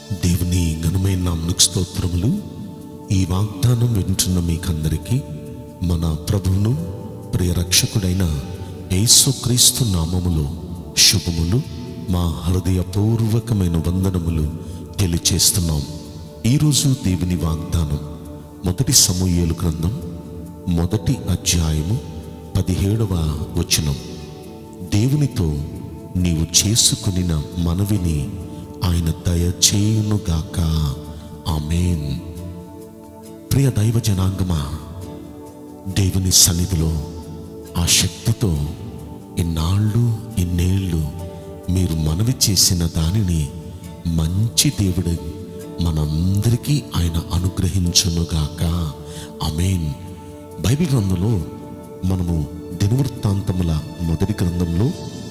దేవుని ఘనమైన నామకు స్తోత్రములు ఈ వాగ్దానం వింటున్న మీకందరికీ మన ప్రభువును ప్రియ రక్షకుడైన యేసుక్రీస్తు నామములో శుభములు మా హృదయపూర్వకమైన వందనములు తెలియచేస్తున్నాం ఈరోజు దేవుని వాగ్దానం మొదటి సమూయేలు గ్రంథం మొదటి అధ్యాయము పదిహేడవ వచనం దేవునితో నీవు చేసుకునిన మనవిని ఆయన దయచేయునుగాక ఆమెన్ ప్రియ దైవ జనాంగమా దేవుని సన్నిధిలో ఆ శక్తితో ఇన్నాళ్ళు ఇన్నేళ్ళు మీరు మనవి చేసిన దానిని మంచి దేవుడు మనందరికీ ఆయన అనుగ్రహించునుగాక ఆమెన్ బైబిల్ గ్రంథంలో మనము దినవృత్తాంతముల మొదటి గ్రంథంలో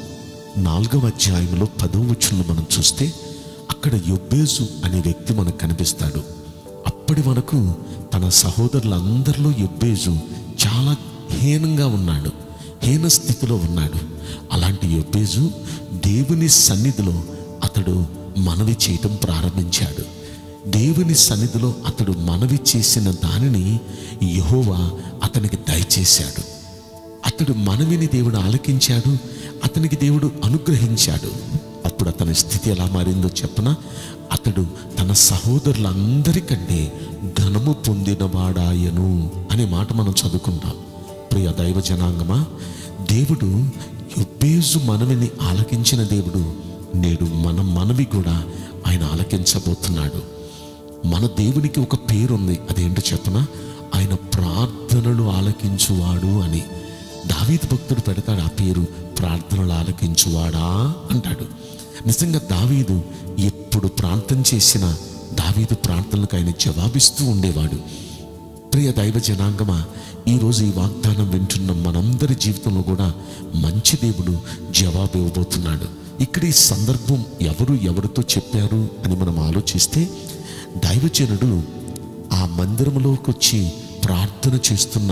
నాలుగవ అధ్యాయంలో పదవ వచనంలో మనం చూస్తే అక్కడ యొబ్బేజు అనే వ్యక్తి మనకు కనిపిస్తాడు అప్పటి వరకు తన సహోదరులందరిలో యొబ్బేజు చాలా హీనంగా ఉన్నాడు హీన స్థితిలో ఉన్నాడు అలాంటి యొబ్బేజు దేవుని సన్నిధిలో అతడు మనవి చేయటం ప్రారంభించాడు దేవుని సన్నిధిలో అతడు మనవి చేసిన దానిని యెహోవా అతనికి దయచేశాడు అతడు మనవిని దేవుడు ఆలకించాడు అతనికి దేవుడు అనుగ్రహించాడు అప్పుడు అతని స్థితి ఎలా మారిందో చెప్పన అతడు తన సహోదరులందరికంటే ఘనము పొందినవాడాయను అనే మాట మనం చదువుకుంటాం ప్రియ దైవ జనాంగమా దేవుడు యొబ్బేజు మనవిని ఆలకించిన దేవుడు నేడు మన మనవి కూడా ఆయన ఆలకించబోతున్నాడు మన దేవునికి ఒక పేరుంది అదేంటో చెప్పనా ఆయన ప్రార్థనలు ఆలకించువాడు అని దావీదు భక్తుడు పెడతాడు ఆ పేరు ప్రార్థనలు ఆలకించువాడా అంటాడు నిజంగా దావీదు ఎప్పుడు ప్రార్థన చేసినా దావీదు ప్రార్థనలకు ఆయన జవాబిస్తూ ఉండేవాడు ప్రియ దైవ జనాంగమా ఈరోజు ఈ వాగ్దానం వింటున్న మనందరి జీవితంలో కూడా మంచి దేవుడు జవాబు ఇవ్వబోతున్నాడు ఇక్కడ ఈ సందర్భం ఎవరు ఎవరితో చెప్పారు అని మనం ఆలోచిస్తే దైవజనుడు ఆ మందిరంలోకి వచ్చి ప్రార్థన చేస్తున్న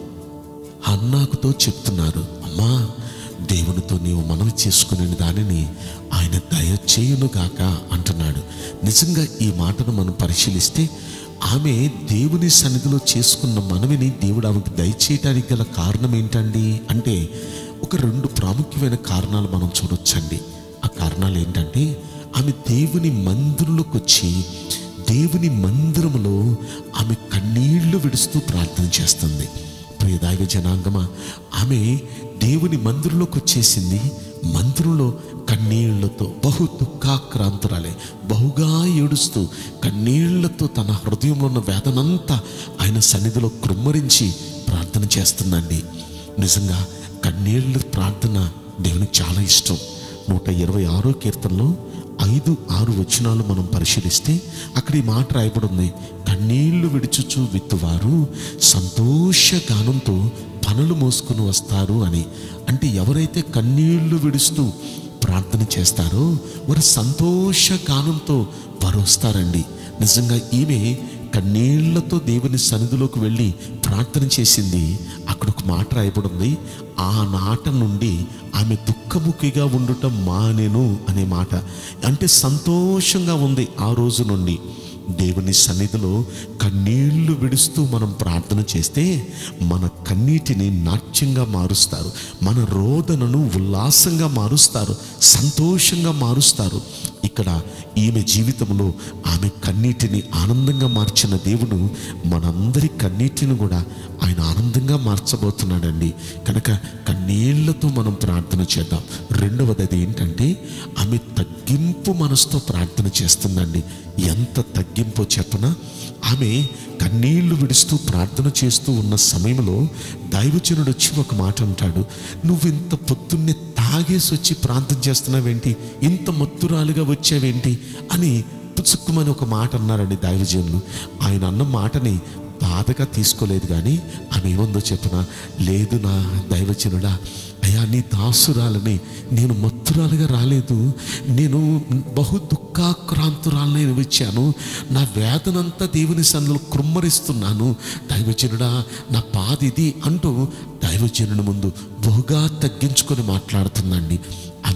హన్నాకుతో చెప్తున్నారు అమ్మా దేవునితో నీవు మనవి చేసుకునే దానిని ఆయన దయచేయునుగాక అంటున్నాడు నిజంగా ఈ మాటను మనం పరిశీలిస్తే ఆమె దేవుని సన్నిధిలో చేసుకున్న మనవిని దేవుడు ఆమెకు దయచేయటానికి గల కారణం ఏంటండి అంటే ఒక రెండు ప్రాముఖ్యమైన కారణాలు మనం చూడొచ్చండి ఆ కారణాలు ఏంటంటే ఆమె దేవుని మందిరంలోకి వచ్చి దేవుని మందిరములో ఆమె కన్నీళ్లు విడుస్తూ ప్రార్థన చేస్తుంది ప్రియ దైవ జనాంగమా ఆమె దేవుని మందిరంలోకి వచ్చేసింది మందిరంలో కన్నీళ్లతో బహు దుఃఖాక్రాంతురాలే బహుగా ఏడుస్తూ కన్నీళ్లతో తన హృదయంలో ఉన్న వేదనంతా ఆయన సన్నిధిలో కృమ్మరించి ప్రార్థన చేస్తుందండి నిజంగా కన్నీళ్ళ ప్రార్థన దేవునికి చాలా ఇష్టం నూట ఇరవై ఆరో కీర్తనలో ఐదు ఆరు వచనాలు మనం పరిశీలిస్తే అక్కడ ఈ మాట రాయబడి ఉంది కన్నీళ్లు విడుచుచు విత్తువారు సంతోష గానంతో పనులు మోసుకుని వస్తారు అని అంటే ఎవరైతే కన్నీళ్లు విడుస్తూ ప్రార్థన చేస్తారో వారు సంతోష గానంతో వారు వస్తారండి నిజంగా ఈమె కన్నీళ్లతో దేవుని సన్నిధిలోకి వెళ్ళి ప్రార్థన చేసింది అక్కడ ఒక మాట రాయబడి ఉంది ఆ నాట నుండి ఆమె దుఃఖముఖిగా ఉండటం మానెను అనే మాట అంటే సంతోషంగా ఉంది ఆ రోజు నుండి దేవుని సన్నిధిలో కన్నీళ్లు విడుస్తూ మనం ప్రార్థన చేస్తే మన కన్నీటిని నాట్యంగా మారుస్తారు మన రోదనను ఉల్లాసంగా మారుస్తారు సంతోషంగా మారుస్తారు ఇక్కడ ఈమె జీవితంలో ఆమె కన్నీటిని ఆనందంగా మార్చిన దేవుడు మనందరి కన్నీటిని కూడా ఆయన ఆనందంగా మార్చబోతున్నాడండి కనుక కన్నీళ్లతో మనం ప్రార్థన చేద్దాం రెండవది అది ఏంటంటే ఆమె తగ్గింపు మనసుతో ప్రార్థన చేస్తుందండి ఎంత తగ్గింపో చెప్పనా ఆమె కన్నీళ్లు విడుస్తూ ప్రార్థన చేస్తూ ఉన్న సమయంలో దైవజనుడు వచ్చి ఒక మాట అంటాడు నువ్వు ఇంత పొద్దున్నే తాగేసి వచ్చి ప్రార్థన చేస్తున్నావేంటి ఇంత మత్తురాలుగా వచ్చావేంటి అని పుచ్చుక్కుమని ఒక మాట అన్నారండి దైవజనులు ఆయన అన్న మాటని బాధగా తీసుకోలేదు కానీ ఆమె ఏముందో చెప్పిన లేదు నా దైవజనుడా అయ్యా నీ దాసురాలని నేను మత్తురాలుగా రాలేదు నేను బహు దుఃఖాక్రాంతురాలని వచ్చాను నా వేదనంతా దేవుని సన్నిలో కృమ్మరిస్తున్నాను దైవజనుడా నా బాధ ఇది అంటూ దైవజనుని ముందు బహుగా తగ్గించుకొని మాట్లాడుతుందండి ఆమె తగ్గి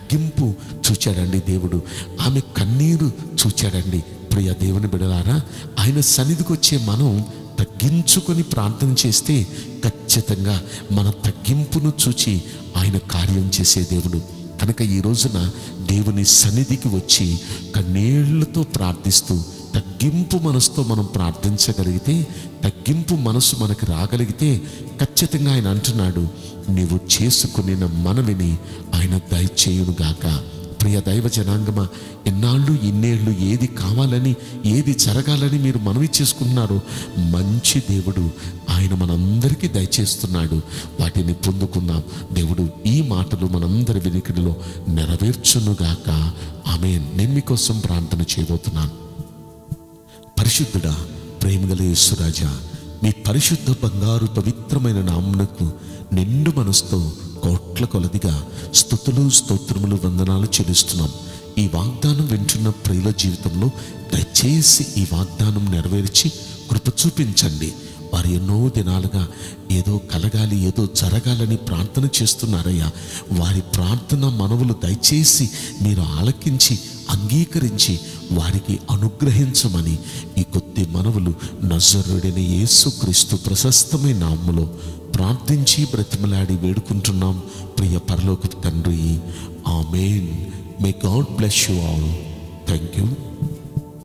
తగ్గింపు చూచాడండి దేవుడు ఆమె కన్నీరు చూచాడండి ప్రియ దేవుని బిడలారా ఆయన సన్నిధికి వచ్చే మనం తగ్గించుకొని ప్రార్థన చేస్తే ఖచ్చితంగా మన తగ్గింపును చూచి ఆయన కార్యం చేసే దేవుడు కనుక ఈ రోజున దేవుని సన్నిధికి వచ్చి కన్నీళ్లతో ప్రార్థిస్తూ తగ్గింపు మనసుతో మనం ప్రార్థించగలిగితే తగ్గింపు మనసు మనకి రాగలిగితే ఖచ్చితంగా ఆయన అంటున్నాడు నీవు చేసుకుని మనవిని ఆయన దయచేయునుగాక ప్రియ దైవ జనాంగమా ఎన్నాళ్ళు ఇన్నేళ్ళు ఏది కావాలని ఏది జరగాలని మీరు మనవి చేసుకుంటున్నారో మంచి దేవుడు ఆయన మనందరికీ దయచేస్తున్నాడు వాటిని పొందుకుందాం దేవుడు ఈ మాటలు మనందరి వినికిడిలో నెరవేర్చునుగాక ఆమె నేను మీకోసం ప్రార్థన చేయబోతున్నాను పరిశుద్ధుడా ప్రేమగల యేసురాజా మీ పరిశుద్ధ బంగారు పవిత్రమైన నామునకు నిండు మనసుతో కోట్ల కొలదిగా స్థుతులు స్తోత్రములు వందనాలు చెల్లిస్తున్నాం ఈ వాగ్దానం వింటున్న ప్రియుల జీవితంలో దయచేసి ఈ వాగ్దానం నెరవేర్చి కృప చూపించండి వారు ఎన్నో దినాలుగా ఏదో కలగాలి ఏదో జరగాలని ప్రార్థన చేస్తున్నారయ్యా వారి ప్రార్థన మనవులు దయచేసి మీరు ఆలకించి అంగీకరించి వారికి అనుగ్రహించమని ఈ కొద్ది మనవులు నజరుడైన యేసుక్రీస్తు ప్రశస్తమైన నామములో ప్రార్థించి బ్రతిమలాడి వేడుకుంటున్నాం ప్రియ పరలోక తండ్రి amen may God bless you all thank you